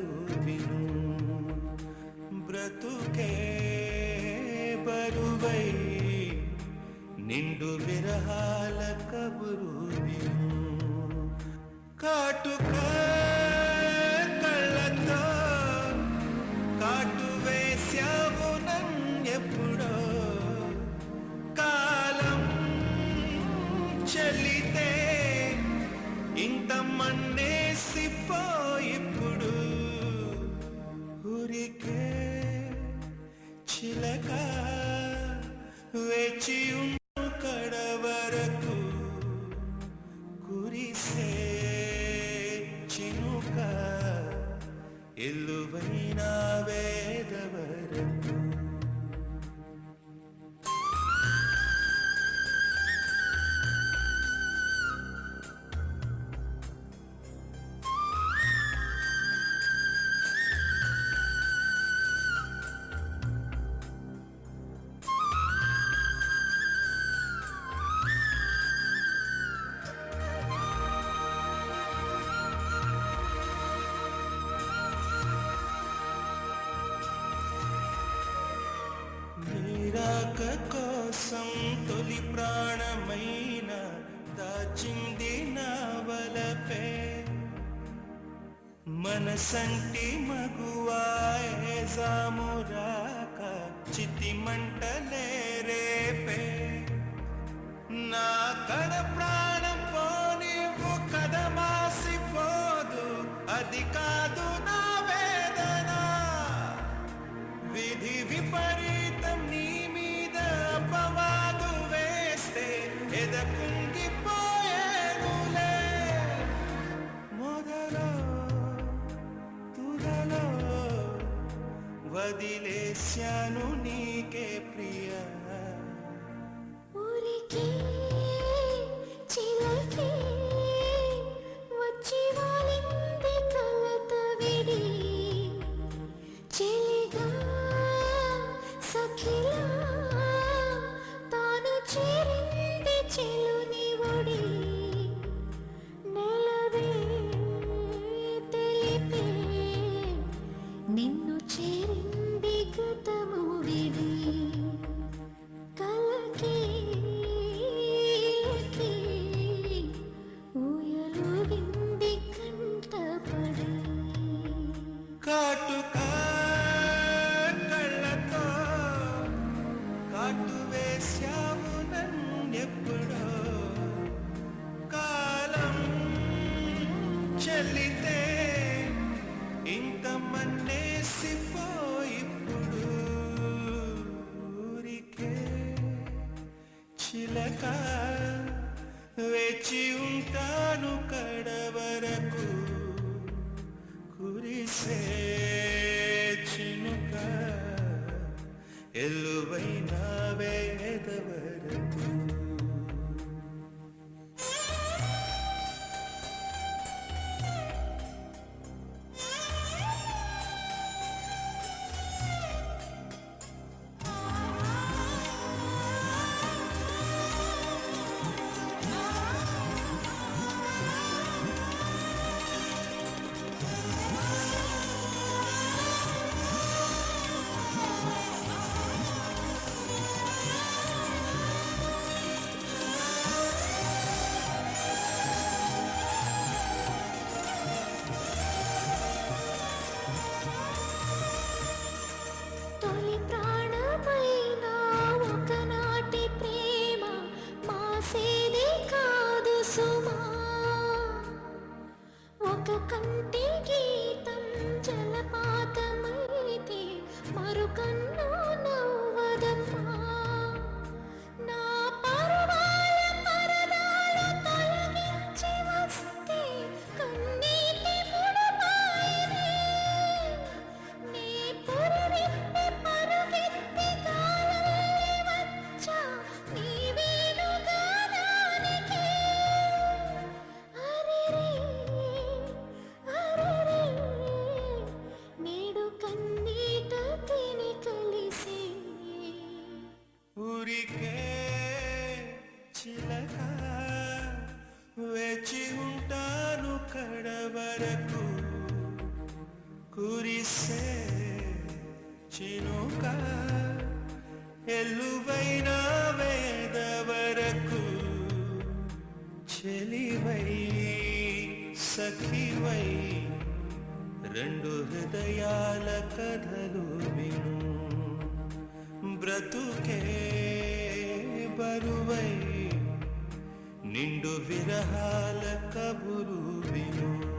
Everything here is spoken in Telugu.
విను బ్రతుకే బరువై నిండు విరహాల కబురు విను కాటుక కళ్ళతో కాటు వేశావు నన్నెప్పుడో కాలం చెల్లితే ఇంత మన్నేసిపోయిప్పుడు ఊరికే చిలక వేచి ఉండు కడ వరకు కురిసే చినుక ఎల్లువైన వేద వరకు నీరాక కోసం తొలి ప్రాణమైన దాచింది నా వలపే మనసంటి మగువాయే జామురాక చితి మంటలే రేపే నా కడ ప్రాణం పోనివ్వు కదమాసిపోదు అది కాదు నా వేదన విధి విపరీతం నీ మీద అపవాదు వేస్తే ఎదకుంగిపోయేనులే మొదలో తుదలో వదిలేశాను నీకే ప్రియా ఊరికే చిలకే వచ్చి వాలింది కలత విడి చెలిగా సఖిలా తాను చేరింది చెలుని ఒడి నెలవే తెలిపే నిన్ను చేరింది గతము విడి కలకి ఊయలుగింది కంటపడి కాటుక కళ్ళతో కాటు వేశావు నన్నెప్పుడో కాలం చెల్లితే ఇంత మన్నేసిపోయిప్పుడు ఊరికే చిలక వేచి ఉంటాను కడ వరకు కురిసే చినుక ఎల్లువైన వేద వరకు తొలి ప్రాణమైన ఒకనాటి ప్రేమ మాసేది కాదు సుమా ఒక కంటి గీతం జలపాతమైతే మరుకన్ను నవ్వదమ్మా నా పరువాల పరదాలు తొలగించి వస్తే కన్నీటి ముడపాయినే నీ పురివిప్పి పరుగెత్తి గాలివెళ్ళి వచ్చా నీ వేణుగానానికి. అరెరే, అరెరే, నేడు కన్నీట తిని కలి కురిసే చినుక ఎల్లువైన వేద వరకు చెలివై సఖివై రెండు హృదయాల కథలు విను బ్రతుకే బరువై నిండు విరహాల కబురు విను